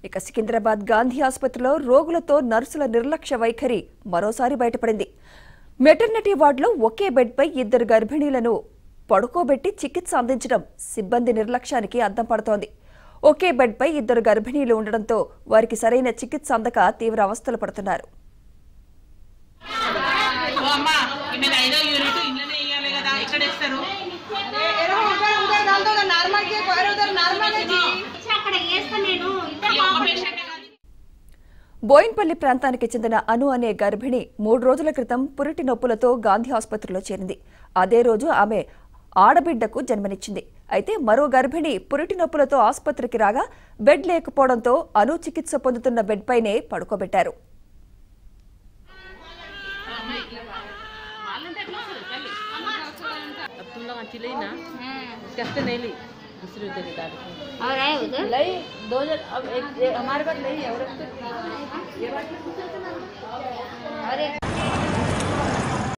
ఇక సికింద్రాబాద్ గాంధీ ఆసుపత్రిలో రోగులతో నర్సుల నిర్లక్ష్య వైఖరి మరోసారి బయటపడింది మెటర్నిటీ వార్డులో ఒకే బెడ్పై ఇద్దరు గర్భిణీలను పడుకోబెట్టి చికిత్స అందించడం సిబ్బంది నిర్లక్ష్యానికి అద్దం పడుతోంది ఒకే బెడ్పై ఇద్దరు గర్భిణీలు ఉండడంతో వారికి సరైన చికిత్స అందక తీవ్ర అవస్థలు పడుతున్నారు ఓ అమ్మా ఈమెది ఐదో యూనిట్ ఇంట్లోనే వేయాలి కదా ఇక్కడ వేస్తారు అక్కడ వేస్తా నేను ఈ ఒక్క పేషెంట్ కాదు బోయిన్పల్లి ప్రాంతానికి చెందిన అను అనే గర్భిణి మూడు రోజుల క్రితం పురిటి నొప్పులతో గాంధీ ఆసుపత్రిలో చేరింది అదే రోజు ఆమె ఆడబిడ్డకు జన్మనిచ్చింది అయితే మరో గర్భిణి పురిటి నొప్పులతో ఆసుపత్రికి రాగా బెడ్ లేకపోవడంతో అను చికిత్స పొందుతున్న బెడ్ పైనే పడుకోబెట్టారు अब तुम लोग अच्छी ली ना कैसे नहीं ली दूसरी जगह डाल के और आए उधर लई दो जन अब एक, एक हमारे पास नहीं है और एक तो- ये बात